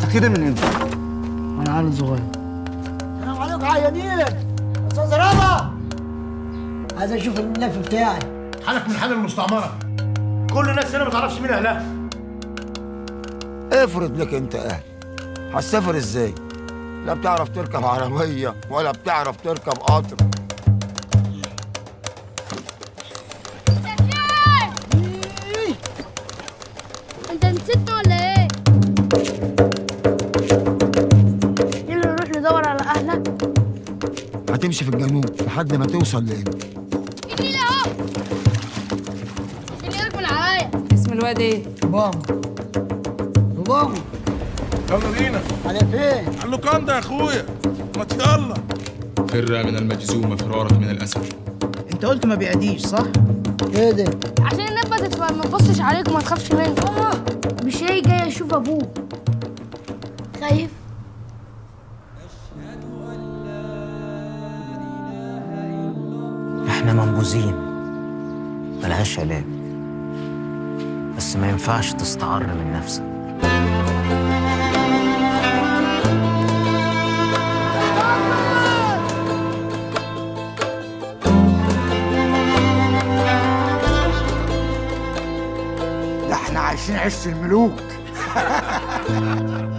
كده من امتى؟ وانا عيل صغير السلام عليكم عيانين استاذ رضا عايز اشوف الملف بتاعي حالك من حال المستعمره كل الناس هنا ما تعرفش مين اهلها افرض لك انت اهل هتسافر ازاي لا بتعرف تركب عربيه ولا بتعرف تركب قطر انت نسيتنا ولا ايه؟ يلا نروح ندور على اهلك هتمشي في الجنوب لحد ما توصل لهنا النيل اهو النيل من عليا اسم الواد ايه؟ بابا بابا يلا بينا على فين على اللوكاندا يا اخويا ما يلا فر من المجزوم فرارك من الأسد انت قلت ما بيعديش صح؟ ايه ده عشان النبة تتبقى ما تبصش عليك وما تخافش منه مش هي جاي اشوف ابوه خايف احنا منبوذين ملهاش علاج بس ما ينفعش تستعر من نفسك ده احنا عايشين عش الملوك